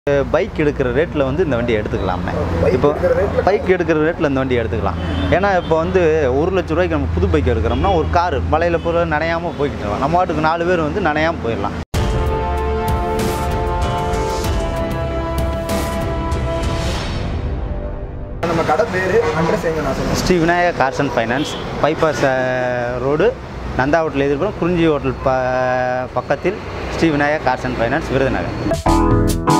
Bike எடுக்கிற ரேட்டில் வந்து இந்த வண்டியை எடுத்துக்கலாம்ண்ணே Bike இப்போ எடுக்கிற rate பைக் எடுக்கிற ரேட்டில் இந்த வண்டியை எடுத்துக்கலாம் ஏன்னா இப்போ வந்து ஒரு லட்ச ரூபாய்க்கு நம்ம புது பைக் எடுக்கிறோம்னா ஒரு காரு மலையில் பூரா நனையாமல் போய்கிட்டு இருக்கலாம் நம்ம வாட்டுக்கு நாலு பேர் வந்து நனையாமல் போயிடலாம் நம்ம கடை பேர் அட்ரஸ் எங்க நான் சொல்லுங்கள் Shri Vinayaka cars and finance bypass road Nanda hotel எதிர்ப்புறம் குறிஞ்சி ஹோட்டல் ப பக்கத்தில் Shri Vinayaka cars and finance Virudhunagar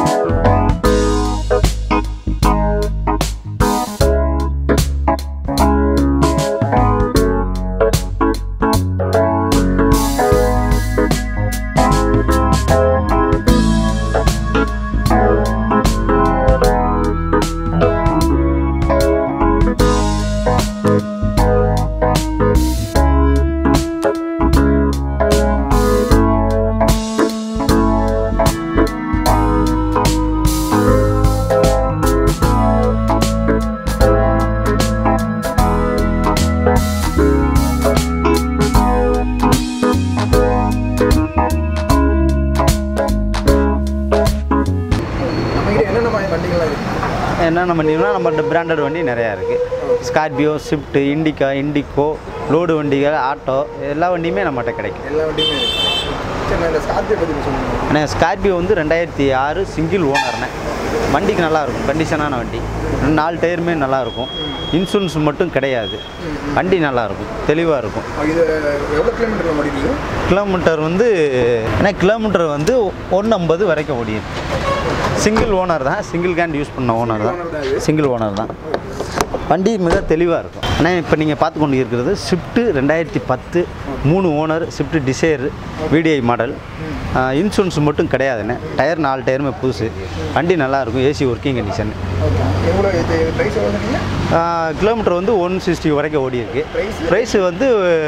நம்ம கிட்ட என்னென்ன மாதிரி வண்டிகள்லாம் இருக்கு என்னென்ன பண்ணிங்கன்னா நம்மள்ட்ட பிராண்டட் வண்டி நிறையா இருக்குது Scorpio Swift Indica Indigo load வண்டிகள் ஆட்டோ எல்லா வண்டியுமே நம்மகிட்ட கிடைக்கும் எல்லா வண்டியுமே இருக்கு சரி நான் இந்த ஸ்கார்பியோ பற்றி சொல்லுங்கள் ஆனால் ஸ்கார்பியோ வந்து ரெண்டாயிரத்தி ஆறு சிங்கிள் ஓனர்னே வண்டிக்கு நல்லா இருக்கும் கண்டிஷனான வண்டி நாலு டயருமே நல்லா இருக்கும் இன்சூரன்ஸ் மட்டும் கிடையாது வண்டி நல்லா இருக்கும் தெளிவாக இருக்கும் இது எவ்வளோ கிலோமீட்டர் முடியுது கிலோமீட்டர் வந்து ஏன்னா கிலோமீட்டர் வந்து ஒன்று ஐம்பது வரைக்கும் ஓடியும் சிங்கிள் ஓனர் தான் சிங்கிள் கேண்ட் யூஸ் பண்ண ஓனர் தான் Owner தான் இது. சிங்கிள் ஓனர் தான் வண்டி மிக தெளிவாக இருக்கும் ஆனால் இப்போ நீங்கள் பார்த்து கொண்டு இருக்கிறது ஸ்விஃப்ட்டு ரெண்டாயிரத்தி பத்து மூணு owner Swift Dzire VDI model insurance மட்டும் கிடையாதுண்ணே டயர் நாலு டயருமே புதுசு வண்டி நல்லாயிருக்கும் ஏசி ஒர்க்கிங் கண்டிஷன் ஓகே எவ்வளோ இது ப்ரைஸ் எவ்வளோ சொன்னீங்க கிலோமீட்டர் வந்து ஒன் சிக்ஸ்டி வரைக்கும் ஓடி இருக்கு Price? ப்ரைஸ் வந்து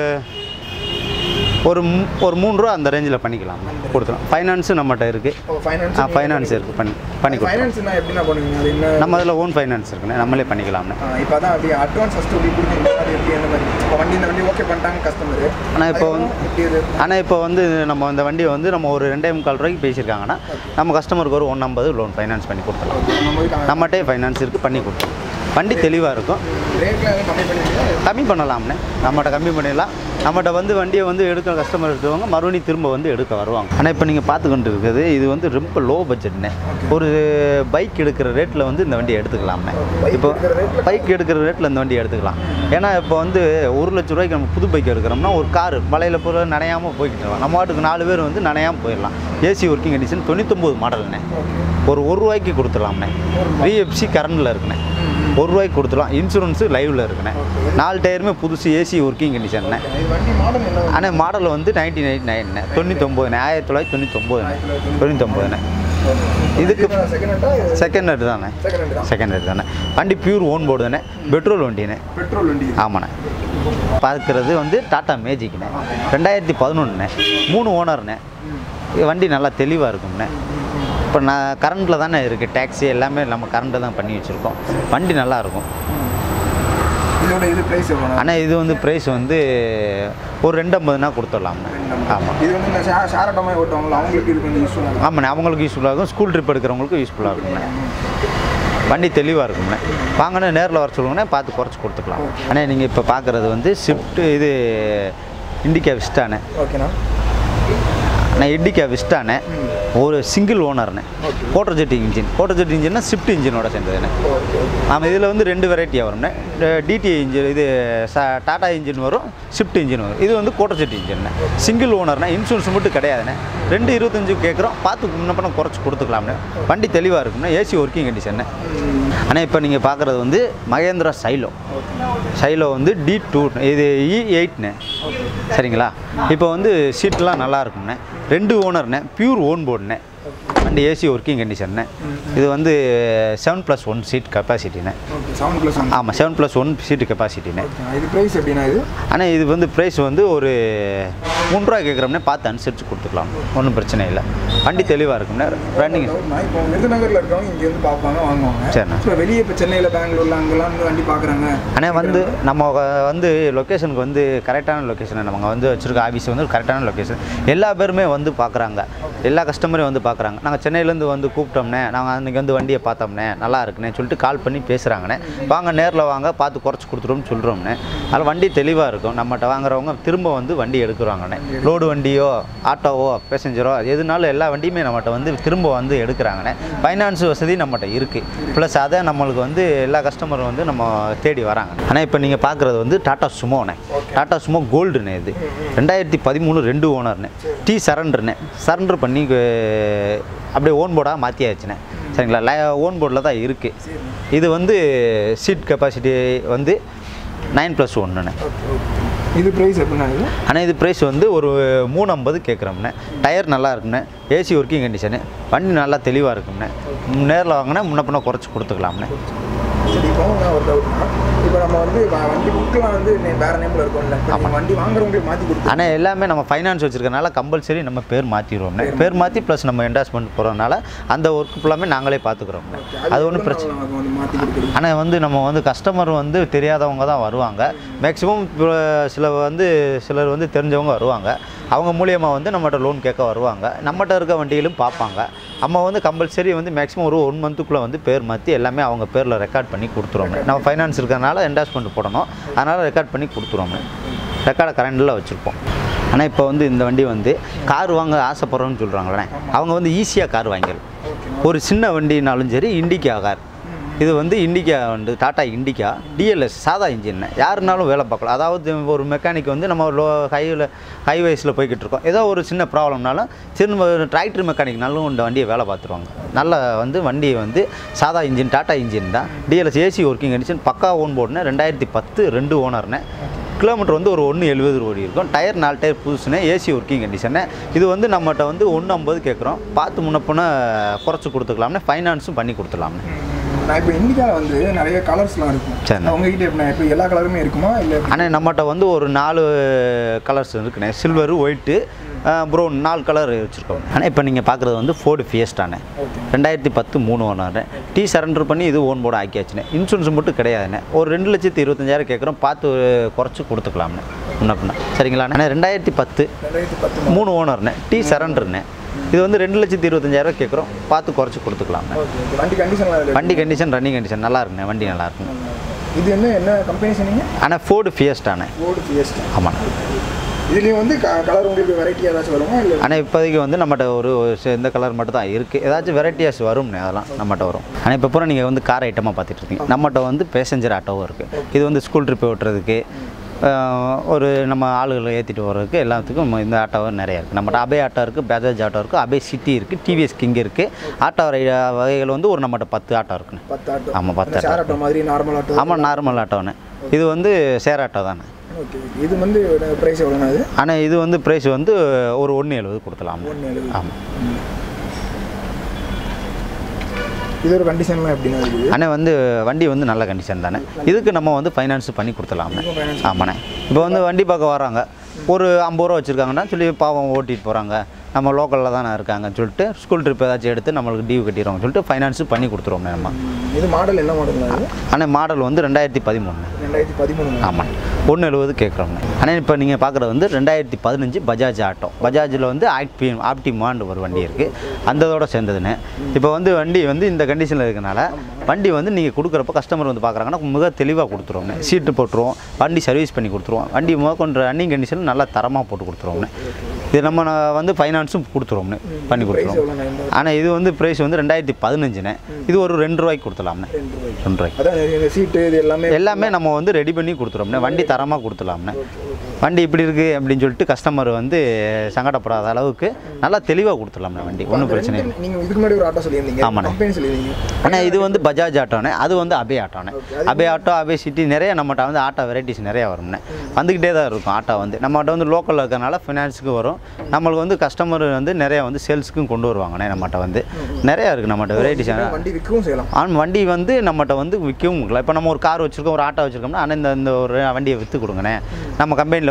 ஒரு மூ- ஒரு மூணு ரூபா அந்த ரேஞ்சில் பண்ணிக்கலாம் கொடுத்துலாம் ஃபைனான்ஸு நம்மகிட்ட இருக்குது ஓ ஃபைனான்ஸ் ஆ ஃபைனான்ஸ் இருக்குது பண்ணி பண்ணி கொடுக்கலாம் ஃபைனான்ஸ்னா எப்படின்னா பண்ணுவீங்க அது என்ன நம்ம அதில் ஓன் ஃபைனான்ஸ் இருக்குண்ணே நம்மளே பண்ணிக்கலாம்ண்ணே இப்போ அதான் அப்படியே அட்வான்ஸ் ஃபஸ்ட்டு எப்படி கொடுக்குறீங்க அது எப்படி என்ன மாதிரி இப்போ வண்டி இந்த வண்டி ஓகே பண்ணிட்டாங்க கஸ்டமர் ஆனா இப்போ வந்து- எப்படி இது ஆனால் இப்போ வந்து நம்ம இந்த வண்டியை வந்து நம்ம ஒரு ரெண்டே முக்கால் ரூபாய்க்கு பேசியிருக்காங்கன்னா நம்ம கஸ்டமருக்கு ஒரு ஒன் ஐம்பது லோன் ஃபைனான்ஸ் பண்ணி கொடுத்துலாம் நம்ம போய் நம்மகிட்டே ஃபைனான்ஸ் இருக்குது பண்ணி கொடுத்துலாம் வண்டி தெளிவாக இருக்கும் ரேட்ல எதுவும் கம்மி பண்ணுவீங்களா கம்மி பண்ணலாம்ண்ணே நம்மகிட்ட கம்மி பண்ணிடலாம் நம்மகிட்ட வந்து வண்டியை வந்து எடுக்க கஸ்டமர் எடுத்துவாங்க மறுபடியும் திரும்ப வந்து எடுக்க வருவாங்க ஆனால் இப்போ நீங்கள் பார்த்துக்கிட்டு இருக்குது இது வந்து ரொம்ப லோ பட்ஜெட்ண்ணே ஒரு பைக் எடுக்கிற ரேட்டில் வந்து இந்த வண்டியை எடுத்துக்கலாம்ண்ணே Bike இப்போ எடுக்கிற rate ல? பைக் எடுக்கிற ரேட்டில் இந்த வண்டியை எடுத்துக்கலாம் ஏன்னா இப்போ வந்து ஒரு லட்ச ரூபாய்க்கு நம்ம புது பைக் எடுக்கிறோம்னா ஒரு காரு மலையில் பூரா நனையாமல் போய்கிட்டு இருக்கலாம் நம்ம வாட்டுக்கு நாலு பேர் வந்து நனையாமல் போயிடலாம் ஏசி ஒர்க்கிங் கண்டிஷன் தொண்ணூத்தொம்பது மாடல்ண்ணே ஒரு ஒரு ரூபாய்க்கு கொடுத்துடலாம்ண்ணே விஎஃப்சி கரண்டில் இருக்குண்ணே ஒரு ரூபாய்க்கு கொடுத்துடலாம் இன்சூரன்ஸு லைவில் இருக்குண்ணே நாலு டயருமே புதுசு ஏசி ஒர்க்கிங் கண்டிஷன்ண்ணே இது வண்டி மாடல் என்ன ஆனால் மாடல் வந்து நைன்டி நைன் நைன்ண்ணே தொண்ணூத்தொம்பதுண்ணே ஆயிரத்தி தொள்ளாயிரத்தி தொண்ணூத்தொம்பதுண்ணே தொண்ணூத்தொம்பதுண்ணே இதுக்கு செகண்ட் ஹேண்டா செகண்ட் ஹெட் தானே செகண்ட் ஹேண்ட் தான் செகண்ட் ஹெட் தானே வண்டி பியூர் ஓன் போர்டு தானே பெட்ரோல் வண்டிண்ணே பெட்ரோல் வண்டி இது. ஆமாண்ணே பார்க்குறது வந்து டாட்டா மேஜிக்ண்ணே ரெண்டாயிரத்தி பதினொன்றுண்ணே மூணு ஓனர்ண்ணே இது வண்டி நல்லா தெளிவாக இருக்கும்ண்ணே இப்போ நான் கரண்ட்டில் தானே இருக்குது டேக்ஸி எல்லாமே நம்ம கரண்ட்டில் தான் பண்ணி வச்சுருக்கோம் வண்டி நல்லா இருக்கும் இதோட இது பிரைஸ் எவ்வளோ ஆனால் இது வந்து ப்ரைஸ் வந்து ஒரு ரெண்டு ஐம்பதுனா கொடுத்துடலாம்ண்ணே ஆமாம் இது வந்து இந்த ஷே- ஷேர் ஆட்டோ மாதிரி ஓட்டுவாங்களா அவங்களுக்கு இது கொஞ்சம் யூஸ்ஃபுல்லாக ஆமாண்ணே அவங்களுக்கு யூஸ்ஃபுல்லாக இருக்கும் ஸ்கூல் ட்ரிப் எடுக்கிறவங்களுக்கும் யூஸ்ஃபுல்லாக இருக்கும்ண்ணே வண்டி தெளிவாக இருக்கும்ண்ணே வாங்கண்ணே நேரில் வர சொல்லுங்கண்ணே பார்த்து குறைச்சி கொடுத்துக்கலாம் அண்ணே நீங்கள் இப்போ பார்க்குறது வந்து ஷிஃப்ட்டு இது இண்டிகா விஸ்டாண்ணே ஓகேண்ணா நான் இண்டிகா விஸ்டாண்ணே ஒரு சிங்கிள் ஓனர்ண்ணே Quadrajet engine Quadrajet இன்ஜின்னா ஷிஃப்ட் இன்ஜினோட சேர்ந்ததுண்ணே ஓகே ஆமாம் இதில் வந்து ரெண்டு வெரைட்டியாக வரும்ண்ணே டிடிஐ இன்ஜின் இது ச டாடா இன்ஜின் வரும் ஷிஃப்ட் இன்ஜின் வரும் இது வந்து கோட்டர் ஜெட் இன்ஜின்ண்ணே சிங்கிள் ஓனர்ண்ணே இன்சூரன்ஸ் மட்டும் கிடையாதுண்ணே ரெண்டு இருபத்தஞ்சு கேட்குறோம் பார்த்து முன்ன பண்ண குறைச்சி கொடுத்துக்கலாம்ண்ணே வண்டி தெளிவாக இருக்கும்ண்ணே ஏசி ஒர்க்கிங் கண்டிஷன்னு ஆனால் இப்போ நீங்கள் பார்க்குறது வந்து மகேந்திரா சைலோ சைலோ வந்து டி டூ இது இ எயிட்ண்ணே சரிங்களா இப்போ வந்து சீட்லாம் நல்லா இருக்கும்ண்ணே ரெண்டு ஓனர்ண்ணே பியூர் ஓன் போர்டுண்ணே வண்டி ஏசி ஒர்க்கிங் கண்டிஷன்ண்ணே இது வந்து செவன் ப்ளஸ் ஒன் சீட் கெப்பாசிட்டிண்ணே ஓகே செவன் ப்ளஸ் ஒன் ஆமாம் செவன் ப்ளஸ் ஒன் சீட்டு கெப்பாசிட்டிண்ணே இது ப்ரைஸ் எப்படிண்ணா இது ஆனால் இது வந்து ப்ரைஸ் வந்து ஒரு மூணு ரூபா கேட்குறோம்னே பார்த்து அனுசரித்து கொடுத்துக்கலாம் ஒன்றும் பிரச்சனை இல்லை வண்டி தெளிவாக இருக்கும்ண்ணே ரன்னிங் நான் இப்போ விருதுநகரில் இருக்கிறவங்க இங்கே வந்து பார்ப்பாங்க வாங்குவாங்க சரிண்ணா. இப்போ வெளியே இப்போ சென்னையில் பெங்களூர்ல அங்கெல்லாம் வந்து வண்டி பார்க்குறாங்க ஆனால் வந்து நம்ம வ- வந்து லொக்கேஷனுக்கு வந்து கரெக்டான லொக்கேஷன் நம்ம வந்து வச்சுருக்க ஆஃபீஸ் வந்து கரெக்டான லொக்கேஷன் எல்லா பேருமே வந்து பார்க்குறாங்க எல்லா கஸ்டமரையும் வந்து பார்க்குறாங்க நாங்கள் சென்னையிலேருந்து வந்து கூப்பிட்டோம்னே நாங்கள் அன்றைக்கி வந்து வண்டியை பார்த்தோம்னே நல்லா இருக்குண்ணே சொல்லிட்டு கால் பண்ணி பேசுகிறாங்கண்ணே வாங்க நேரில் வாங்க பார்த்து குறைச்சி கொடுத்துருவோம்னு சொல்கிறோம்ண்ணே அதில் வண்டி தெளிவாக இருக்கும் நம்மகிட்ட வாங்குறவங்க திரும்ப வந்து வண்டி எடுக்கிறாங்கண்ணே லோடு வண்டியோ ஆட்டோவோ பேசஞ்சரோ எதுனாலும் எல்லா வண்டியுமே நம்மகிட்ட வந்து திரும்ப வந்து எடுக்கிறாங்கண்ணே ஃபைனான்ஸ் வசதி நம்மகிட்ட இருக்குது ப்ளஸ் அதை நம்மளுக்கு வந்து எல்லா கஸ்டமரும் வந்து நம்ம தேடி வராங்க ஆனால் இப்போ நீங்கள் பார்க்குறது வந்து டாட்டா சுமோண்ணே டாட்டா சுமோ கோல்டுண்ணே இது ரெண்டாயிரத்தி பதிமூணு ரெண்டு ஓனர்ண்ணே டி சரண்டர்ண்ணே சரண்டர் பண்ணி அஹ், அப்படியே ஓன் போர்டாக மாற்றியாச்சுண்ணே சரிங்களா லை ஓன் போர்டில் தான் இருக்குது இது வந்து சீட் கெப்பாசிட்டி வந்து நைன் ப்ளஸ் ஒன்றுண்ணே ஓகே ஓகே இது ப்ரைஸ் எப்படின்னா இது ஆனால் இது ப்ரைஸ் வந்து ஒரு மூணு ஐம்பது கேட்குறோம்ண்ணே டயர் நல்லா இருக்குண்ணே ஏசி ஒர்க்கிங் கண்டிஷனு வண்டி நல்லா தெளிவாக இருக்கும்ண்ணே நேரில் வாங்கினா முன்ன பின்ன குறைச்சி கொடுத்துக்கலாம்ண்ணே சரி இப்போ நான் ஒரு டவுட்னா இப்போ நம்ம வந்து வ- வண்டி புக்கெலாம் வந்து நே- வேற நேமில் இருக்கும்ல இப்போ நீங்க வண்டி வாங்குறவங்களுக்கு மாற்றி கொடுத்து ஆனால் எல்லாமே நம்ம ஃபைனான்ஸ் வச்சுருக்கனால கம்பல்சரி நம்ம பேர் மாற்றிடுவோம்ண்ணே பேர் மாற்றி ப்ளஸ் நம்ம என்டாஸ்மெண்ட் போகிறதுனால அந்த ஒர்க் ஃபுல்லாமே நாங்களே பார்த்துக்குறோம்ண்ணே அது ஒன்றும் பிரச்சனை நம்ம வந்து மாற்றி கொடுக்குறது ஆனால் வந்து நம்ம வந்து கஸ்டமர் வந்து தெரியாதவங்க தான் வருவாங்க மேக்ஸிமம் சில வந்து சிலர் வந்து தெரிஞ்சவங்க வருவாங்க அவங்க மூலியமாக வந்து நம்மகிட்ட லோன் கேட்க வருவாங்க நம்மகிட்ட இருக்க வண்டிகளும் பார்ப்பாங்க நம்ம வந்து கம்பல்சரி வந்து மேக்ஸிமம் ஒரு ஒன் மந்த்துக்குள்ளே வந்து பேர் மாற்றி எல்லாமே அவங்க பேரில் ரெக்கார்ட் பண்ணி கொடுத்துருவோம் நம்ம ஃபைனான்ஸ் இருக்கிறனால என்டாஸ்மெண்ட் போடணும் அதனால் ரெக்கார்ட் பண்ணி கொடுத்துருவோம் ரெக்கார்டை கரண்டில் வச்சுருப்போம் ஆனால் இப்போ வந்து இந்த வண்டி வந்து கார் வாங்க ஆசைப்படுறோன்னு சொல்கிறாங்களே அவங்க வந்து ஈஸியாக கார் வாங்கிடலாம் ஒரு சின்ன வண்டினாலும் சரி இண்டிகா கார் இது வந்து இண்டிகா வந்து டாடா இண்டிகா டிஎல்எஸ் சாதா இன்ஜின் யாருனாலும் வேலை பார்க்கலாம் அதாவது ஒரு மெக்கானிக் வந்து நம்ம லோ ஹைவில் ஹைவேஸில் போய்கிட்டு இருக்கோம் ஏதோ ஒரு சின்ன ப்ராப்ளம்னாலும் சின்ன டிராக்டர் மெக்கானிக்னாலும் இந்த வண்டியை வேலை பார்த்துருவாங்க நல்ல வந்து வண்டி வந்து சாதா இன்ஜின் டாடா இன்ஜின் தான் டிஎல்எஸ் ஏசி ஒர்க்கிங் கண்டிஷன் பக்கா ஓன் போர்டுனே ரெண்டாயிரத்தி பத்து ரெண்டு ஓனர்னே கிலோமீட்டர் வந்து ஒரு ஒன்று எழுபது ஓடி இருக்கும் டயர் நாலு டயர் புதுசுனே ஏசி ஒர்க்கிங் கண்டிஷனு இது வந்து நம்மகிட்ட வந்து ஒன்று ஐம்பது கேட்குறோம் பார்த்து முன்னப்புன குறைச்சி கொடுத்துக்கலாம்னே ஃபைனான்ஸும் பண்ணி கொடுத்துடலாம்னே நான் இப்போ இண்டிகாவில் வந்து நிறைய கலர்ஸ்லாம் இருக்கும் சரிண்ணே. உங்ககிட்ட எப்படின்னா இப்போ எல்லா கலருமே இருக்குமா இல்லை ஆனால் நம்மகிட்ட வந்து ஒரு நாலு கலர்ஸ் இருக்குண்ணே சில்வரு ஒயிட்டு ப்ரௌன் நாலு கலர் வச்சுருக்கோம் ஆனால் இப்போ நீங்கள் பார்க்குறது வந்து ஃபோர்டு ஃபியஸ்டானே ஓகே ரெண்டாயிரத்தி பத்து மூணு ஓனர் டீ சரண்டர் பண்ணி இது ஓன் போர்டு ஆக்கியாச்சுண்ணே இன்சூரன்ஸ் மட்டும் கிடையாதுண்ணே ஒரு ரெண்டு லட்சத்தி இருபத்தஞ்சாயிரம் கேட்குறோம் பார்த்து குறைச்சி கொடுத்துக்கலாம்ண்ணே முன்ன பின்ன சரிங்களா அண்ணே ரெண்டாயிரத்தி பத்து ரெண்டாயிரத்தி பத்து மூணு ஓனர்ண்ணே டீ சரண்டர்ண்ணே இது வந்து ரெண்டு லட்சத்தி இருபத்தஞ்சாயிரம் கேட்குறோம் பார்த்து குறைச்சி கொடுத்துக்கலாம்ண்ணே ஓகே ஓகே வண்டி கண்டிஷன்லாம் வண்டி கண்டிஷன் ரன்னிங் கண்டிஷன் நல்லா இருக்குண்ணே வண்டி நல்லா இருக்குண்ணே இது என்ன என்ன கம்பெனி சொன்னீங்க ஆனால் ஃபோர்டு ஃபியஸ்டானே ஃபோர்டு ஃபியஸ்டா ஆமாண்ணே இதுலேயும் வந்து கலர் உங்களுக்கு வெரைட்டி ஏதாச்சும் வருமா இல்லை ஆனால் இப்போதைக்கு வந்து நம்மகிட்ட ஒரு ஒரு சி- இந்த கலர் மட்டும் தான் இருக்குது ஏதாச்சும் வெரைட்டியாஸ் வரும்னே அதெல்லாம் நம்மகிட்ட வரும் ஆனால் இப்போ பூரா நீங்கள் வந்து கார் ஐட்டமாக பார்த்துட்டு இருக்கீங்க நம்மகிட்ட வந்து பேசஞ்சர் ஆட்டோவும் இருக்குது இது வந்து ஸ்கூல் ட்ரிப் ஓட்டுறதுக்கு ஆஹ், ஒரு நம்ம ஆளுகளை ஏற்றிட்டு வர்றதுக்கு எல்லாத்துக்கும் நம்ம இந்த ஆட்டோவும் நிறையா இருக்குது நம்மகிட்ட அபே ஆட்டோ இருக்குது பஜாஜ் ஆட்டோ இருக்குது அபே சிட்டி இருக்குது டிவிஎஸ் கிங் இருக்குது ஆட்டோ ரை- வகைகள் வந்து ஒரு நம்மகிட்ட பத்து ஆட்டோ இருக்குண்ணே பத்து ஆட்டோ ஆமாம் பத்து ஷேர் ஆட்டோ ஆட்டோ மாதிரி நார்மல் ஆட்டோ ஆமாம் நார்மல் ஆட்டோண்ணே இது வந்து ஷேர் ஆட்டோ தானே ஓகே இது வந்து ப்ரைஸ் எவ்வளோண்ணா இது ஆனால் இது வந்து ப்ரைஸ் வந்து ஒரு ஒன்று எழுபது கொடுத்துலாம் ஒன்று எழுபது ஆமாம் இதோட கண்டிஷன்லாம் எப்படின்னா இருக்குது அண்ணே வந்து வண்டி வந்து நல்ல கண்டிஷன் தானே இதுக்கு நம்ம வந்து ஃபைனான்ஸ் பண்ணி கொடுத்துடலாம்ண்ணே இதுக்கும் finance ஆமாண்ணே இப்போ வந்து வண்டி பார்க்க வராங்க ஒரு ஐம்பது ரூபா வச்சுருக்காங்கன்னா சொல்லி பாவம் ஓட்டிட்டு போகிறாங்க நம்ம லோக்கலில் தானே இருக்காங்கன்னு சொல்லிட்டு ஸ்கூல் ட்ரிப் ஏதாச்சும் எடுத்து நம்மளுக்கு டியூ கட்டிடுவாங்க சொல்லிட்டு ஃபைனான்ஸும் பண்ணி கொடுத்துருவோம் நம்ம இது மாடல் என்ன மாடல் இது ஆனால் மாடல் வந்து ரெண்டாயிரத்தி பதிமூணு ரெண்டாயிரத்தி பதிமூணு ஆமாம் ஒன்று எழுபது கேட்குறோம்ண்ணே ஆனால் இப்போ நீங்கள் பார்க்குறது வந்து ரெண்டாயிரத்தி பதினஞ்சு பஜாஜ் ஆட்டோ பஜாஜில் வந்து ஆக்டி ஆப்டிமான்னு ஒரு வண்டி இருக்குது அந்த இதோட சேர்ந்ததுண்ணே இப்போ வந்து வண்டி வந்து இந்த கண்டிஷனில் இருக்கனால வண்டி வந்து நீங்கள் கொடுக்குறப்ப கஸ்டமர் வந்து பார்க்குறாங்கன்னா மிக தெளிவாக கொடுத்துருவோம்ண்ணே சீட்டு போட்டுருவோம் வண்டி சர்வீஸ் பண்ணி கொடுத்துருவோம் வண்டி முத கொண்டு ரன்னிங் கண்டிஷன் நல்லா தரமாக போட்டு கொடுத்துருவோம்ண்ணே இது நம்ம நான் வந்து ஃபைனான்ஸும் கொடுத்துருவோம்ண்ணே பண்ணி கொடுத்துருவோம் எவ்வளோண்ணா இந்த ஆனால் இது வந்து ப்ரைஸ் வந்து ரெண்டாயிரத்தி பதினஞ்சுண்ணே இது ஒரு ரெண்டு ரூபாய்க்கு கொடுத்துலாம்ண்ணே ரெண்டு ரூபாய்க்கு ரெண்டு ரூபாய்க்கு அதான் இந்த சீட்டு இது எல்லாமே எல்லாமே நம்ம வந்து ரெடி பண்ணி கொடுத்துருவோம்ண்ணே வண்டி தரமாக கொடுத்துலாம்ண்ணே வண்டி இப்படி இருக்குது அப்படின்னு சொல்லிட்டு கஸ்டமர் வந்து சங்கடப்படாத அளவுக்கு நல்லா தெளிவாக கொடுத்துடலாம்ண்ணே வண்டி ஒன்றும் பிரச்சனை இல்லை நீங்கள் இதுக்கு முன்னாடி ஒரு ஆட்டோ சொல்லியிருந்தீங்க ஆமாண்ணே. கம்பெனி சொல்லியிருந்தீங்க ஆனால் இது வந்து பஜாஜ் ஆட்டோண்ணே அது வந்து அபே ஆட்டோண்ணே Okay, Ape auto Ape City நிறைய நம்மகிட்ட வந்து ஆட்டோ வெரைட்டிஸ் நிறைய வரும்ண்ணே வந்துக்கிட்டே தான் இருக்கும் ஆட்டோ வந்து நம்மகிட்ட வந்து லோக்கலில் இருக்கிறனால ஃபினான்ஸுக்கு வரும் நம்மளுக்கு வந்து கஸ்டமர் வந்து நிறைய வந்து சேல்ஸுக்கும் கொண்டு வருவாங்கண்ணே நம்மகிட்ட வந்து நிறையா இருக்குது நம்மகிட்ட வெரைட்டிஸ் வண்டி விற்கவும் செய்யலாம் ஆன் வண்டி வந்து நம்மகிட்ட வந்து விற்கவும் முடியல இப்போ நம்ம ஒரு கார் வச்சுருக்கோம் ஒரு ஆட்டோ வச்சுருக்கோம்னா ஆனால் இந்த இந்த ஒரு வண்டியை விற்று கொடுங்கண்ணே நம்ம கம்பெனியில்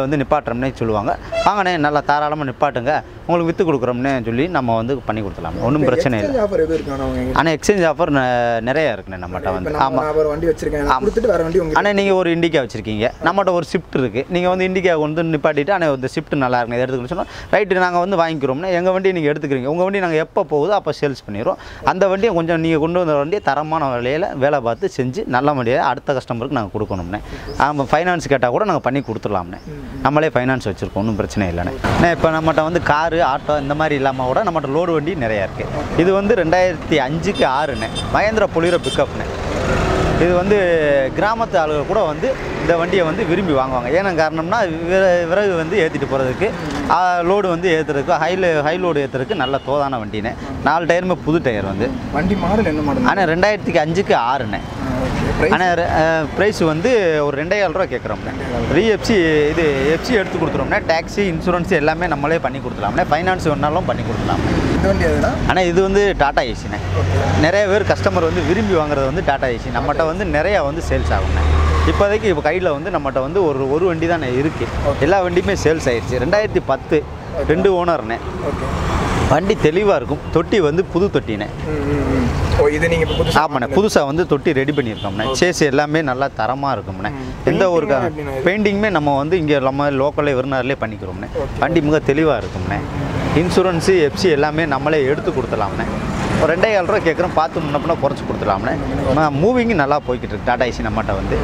ஷோரூமில் வந்து நிப்பாட்டுறோம்னே சொல்லுவாங்க வாங்கண்ணே நல்லா தாராளமாக நிப்பாட்டுங்க உங்களுக்கு விற்று கொடுக்குறோம்னே சொல்லி நம்ம வந்து பண்ணி கொடுத்துலாம் ஒன்றும் பிரச்சனை இல்லை ஆஃபர் எதுவும் இருக்காண்ணா அவங்க ஆனால் எக்ஸ்சேஞ்ச் ஆஃபர் நிறைய இருக்குண்ணே நம்மகிட்ட இப்போ வந்து நம்ம ஆமாம் நான் ஒரு வண்டி வச்சிருக்கேன் நான் கொடுத்துட்டு வேற வண்டி உங்களுக்கு ஆனால் நீங்கள் ஒரு இண்டிகா வச்சுருக்கீங்க நம்மகிட்ட ஒரு ஷிஃப்ட் இருக்குது நீங்கள் வந்து இண்டிகா வந்து நிப்பாட்டிட்டு ஆனால் இந்த ஷிஃப்ட் நல்லா இருக்கு இதை எடுத்துக்கணும் சொன்னால் ரைட்டு நாங்கள் வந்து வாங்கிக்கிறோம்னா எங்கள் வண்டியை நீங்கள் எடுத்துக்கிறீங்க உங்கள் வண்டி நாங்கள் எப்போ போகுதோ அப்போ சேல்ஸ் பண்ணிடுறோம் அந்த வண்டியை கொஞ்சம் நீங்கள் கொண்டு வந்த வண்டியை தரமான விலையில் வேலை பார்த்து செஞ்சு நல்ல வண்டியை அடுத்த கஸ்டமருக்கு நாங்கள் கொடுக்கணும்னே ஆமாம் ஃபைனான்ஸ் கேட்டால் கூட நாங்கள் பண்ணி கொடுத்துடலாம்னே நம்மளே ஃபைனான்ஸ் வச்சுருக்கோம் ஒன்றும் பிரச்சனை இல்லைண்ணே அண்ணே இப்போ நம்மகிட்ட வந்து காரு ஆட்டோ இந்த மாதிரி இல்லாமல் கூட நம்மகிட்ட லோடு வண்டி நிறையா இருக்குது இது வந்து ரெண்டாயிரத்தி அஞ்சுக்கு ஆறுண்ணே மகேந்திரா பொலிரோ பிக்கப்ண்ணே இது வந்து கிராமத்து ஆளுகள் கூட வந்து இந்த வண்டியை வந்து விரும்பி வாங்குவாங்க ஏன்னா காரணம்னா விற- விறகு வந்து ஏற்றிட்டு போகிறதுக்கு லோடு வந்து ஏற்றுறதுக்கு ஹைல ஹை லோடு ஏற்றுறதுக்கு நல்ல தோதான வண்டினே நாலு டயருமே புது டயர் வந்து வண்டி மாடல் என்ன மாடல் ஆனால் ரெண்டாயிரத்துக்கு அஞ்சுக்கு ஆறுண்ணே பிரைஸ் ஆனால் ப்ரைஸ் வந்து ஒரு ரெண்டாயிரம் ரூபா கேட்குறோம்ண்ணே ரீஎஃப்சி இது எஃப்சி எடுத்து கொடுத்துருவோம்னா டேக்ஸி இன்சூரன்ஸ் எல்லாமே நம்மளே பண்ணி கொடுத்துலாம்ண்ணே ஃபைனான்ஸ் வேணாலும் பண்ணி கொடுத்துலாம்ண்ணே இந்த வண்டி எதுனா ஆனால் இது வந்து டாடா ஏசிண்ணே நிறைய பேர் கஸ்டமர் வந்து விரும்பி வாங்குறது வந்து டாடா ஏசி நம்மகிட்ட வந்து நிறையா வந்து சேல்ஸ் ஆகுண்ணே இப்போதைக்கு இப்போ கையில் வந்து நம்மகிட்ட வந்து ஒரு ஒரு வண்டி தான் இருக்குது எல்லா வண்டியுமே சேல்ஸ் ஆயிடுச்சு ரெண்டாயிரத்தி பத்து ரெண்டு ஓனர்ண்ணே ஓகே வண்டி தெளிவாக இருக்கும் தொட்டி வந்து புது தொட்டினே ம் ம், ம். ஓ இது நீங்கள் இப்போ புதுசாக ஆமாண்ணே புதுசாக வந்து தொட்டி ரெடி பண்ணியிருக்கோம்ண்ணே சேஸ் எல்லாமே நல்லா தரமாக இருக்கும்ண்ணே எந்த ஒரு Painting எப்படிண்ணே இது? பெயிண்டிங்குமே நம்ம வந்து இங்கே நம்ம லோக்கல்லே விருந்தாரிலே பண்ணிக்கிறோம்ண்ணே வண்டி மிக தெளிவாக இருக்கும்ண்ணே இன்சூரன்ஸு எஃப்சி எல்லாமே நம்மளே எடுத்து கொடுத்துலாம்ண்ணே ஒரு ரெண்டே ஏழு ரூபா கேட்குறோம் பார்த்து முன்னப்பினா குறைச்சி கொடுத்துலாம்ண்ணே மூவிங்கு நல்லா போய்கிட்டு இருக்கு டாடா ஏசி நம்மகிட்ட வந்து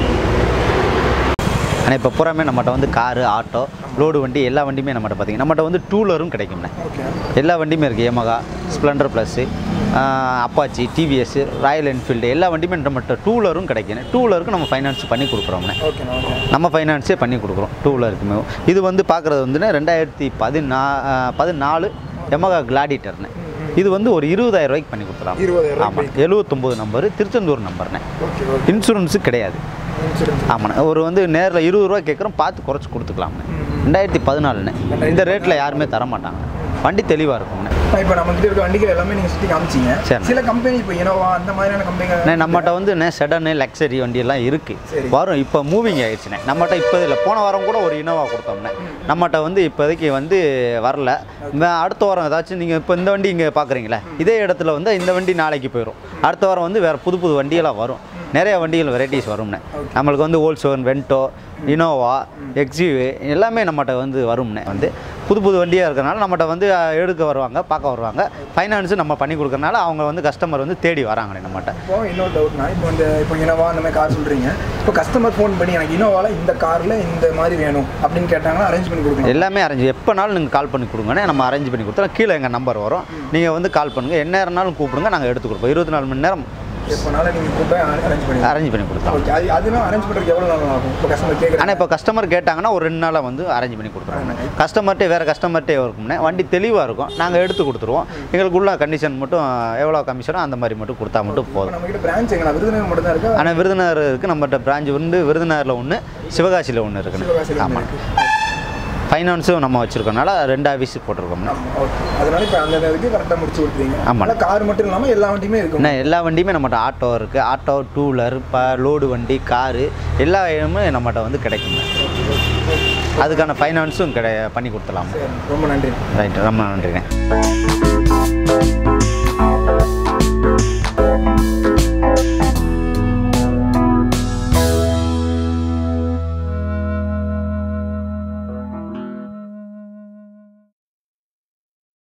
ஆனால் இப்போ பூராமே நம்மகிட்ட வந்து காரு ஆட்டோ லோடு வண்டி எல்லா வண்டியுமே நம்மகிட்ட பார்த்தீங்கன்னா நம்மகிட்ட வந்து டூலரும் கிடைக்கும்ண்ணே ஓகே எல்லா வண்டியுமே இருக்குது Yamaha Splendor plus Apache TVS Royal Enfield எல்லா வண்டியுமே நம்மகிட்ட டூலரும் கிடைக்கும் டூலருக்கு நம்ம ஃபைனான்ஸ் பண்ணி கொடுக்குறோம்ண்ணே ஓகேண்ணா ஓகே நம்ம ஃபைனான்ஸே பண்ணி கொடுக்குறோம் டூ வீலருக்குமே இது வந்து பார்க்குறது வந்து ரெண்டாயிரத்தி பதினா பதினாலு எமகா கிளாடிட்டர்னு இது வந்து ஒரு இருபதாயிரம் ரூபாய்க்கு பண்ணி கொடுத்துலாம் இருபதாயிரம் ஆமாம் எழுபத்தொம்போது நம்பரு திருச்செந்தூர் நம்பர்ண்ணே ஓகே ஓகே இன்சூரன்ஸு கிடையாது இன்சூரன்ஸ் ஆமாண்ணே ஒரு வந்து நேரில் இருபது ரூபா கேட்குறோம் பார்த்து குறைச்சி கொடுத்துக்கலாம்ண்ணே ரெண்டாயிரத்தி பதினாலுண்ணே இந்த ரேட்டில் யாருமே தர மாட்டாங்க வண்டி தெளிவாக இருக்கும்ண்ணே இப்போ நம்ம கிட்ட இருக்க வண்டிகள் எல்லாமே நீங்கள் சுற்றி காமிச்சிங்க சரி. சில கம்பெனி இப்போ இனோவா அந்த மாதிரியான கம்பெனிகள் அண்ணே நம்மகிட்ட வந்து நே செடனு லக்ஸரி வண்டியெல்லாம் இருக்குது சரி. வரும் இப்போ மூவிங் ஆயிடுச்சுண்ணே நம்மகிட்ட இப்போ இல்லை போன வாரம் கூட ஒரு இனோவா கொடுத்தோம்ண்ணே நம்மகிட்ட வந்து இப்போதைக்கு வந்து வரல இந்த அடுத்த வாரம் ஏதாச்சும் நீங்கள் இப்போ இந்த வண்டி இங்கே பார்க்குறீங்களே இதே இடத்துல வந்து இந்த வண்டி நாளைக்கு போயிடும் அடுத்த வாரம் வந்து வேறு புது புது வண்டியெல்லாம் வரும் நிறைய வண்டிகள் வெரைட்டிஸ் வரும்ண்ணே நம்மளுக்கு வந்து ஓல்சோன் வென்டோ இனோவா எக்ஸிவி எல்லாமே நம்மகிட்ட வந்து வரும்ண்ணே வந்து புது புது வண்டியாக இருக்கிறனால நம்மகிட்ட வந்து அஹ், எடுக்க வருவாங்க பார்க்க வருவாங்க ஃபைனான்ஸு நம்ம பண்ணி கொடுக்கறனால அவங்க வந்து கஸ்டமர் வந்து தேடி வராங்கண்ணே நம்மகிட்ட இப்போ இன்னொரு டவுட்னா இப்போ இந்த இப்போ இனோவா அந்த மாதிரி கார் சொல்கிறீங்க இப்போ கஸ்டமர் ஃபோன் பண்ணி எனக்கு இனோவாவில் இந்த காரில் இந்த மாதிரி வேணும் அப்படின்னு கேட்டாங்கன்னா அரேஞ்ச் பண்ணி கொடுக்கலாம் எல்லாமே அரேஞ்ச் எப்போனாலும் நீங்கள் கால் பண்ணி கொடுங்கண்ணே நம்ம அரேஞ்ச் பண்ணி கொடுத்தோம் கீழே எங்கள் நம்பர் வரும் நீங்கள் வந்து கால் பண்ணுங்கள் என்ன நேரம்னாலும் கூப்பிடுங்க நாங்கள் எடுத்து கொடுப்போம் இருபத்தி நாலு மணி நேரம் எப்போனாலும் நீங்கள் கூப்பிட்டு அரேஞ்ச் பண்ணி அரேஞ்ச் பண்ணி கொடுத்தோம் ஓகே அது அதெல்லாம் அரேஞ்ச் பண்ணுறதுக்கு எவ்வளோ நாள் ஆகும் இப்போ கஸ்டமர் ஆனால் கேட்குறாங்க இப்போ கஸ்டமர் கேட்டாங்கன்னா ஒரு ரெண்டு நாளாக வந்து அரேஞ்ச் பண்ணி கொடுத்துருவோம் கஸ்டமர்கிட்டே வேறு கஸ்டமர்கிட்டே இருக்கும்னே வண்டி தெளிவாக இருக்கும் நாங்கள் எடுத்து கொடுத்துருவோம் எங்களுக்கு உள்ள கண்டிஷன் மட்டும் எவ்வளோ கமிஷனோ அந்த மாதிரி மட்டும் கொடுத்தா மட்டும் இப்போ போதும் நம்ம கிட்ட பிரான்ச் எங்கன்னா விருதுநகர் மட்டும் தான் இருக்கா ஆனால் விருதுநகர் இருக்குது நம்மகிட்ட பிரான்ச் வந்து விருதுநகரில் ஒன்று சிவகாசியில் ஒன்று இருக்குண்ணே சிவகாசியில் ஆமாம் ஃபைனான்ஸும் நம்ம வச்சுருக்கனால ரெண்டு ஆஃபீஸ் போட்டிருக்கோம்ண்ணே ஓகே அதனால இப்போ அந்த இதுக்கு கரெக்டாக முடிச்சு கொடுத்துருங்க ஆமாம். ஆனால் கார் மட்டும் இல்லாமல் எல்லா வண்டியுமே இருக்கும் என்ன எல்லா வண்டியுமே நம்மகிட்ட ஆட்டோ இருக்குது ஆட்டோ டூ வீலர் இப்போ லோடு வண்டி காரு எல்லா இடமுமே நம்மகிட்ட வந்து கிடைக்குங்க அதுக்கான ஃபைனான்ஸும் கிடை பண்ணி கொடுத்துலாம் சரி ரொம்ப நன்றி ரைட் ரொம்ப நன்றிங்க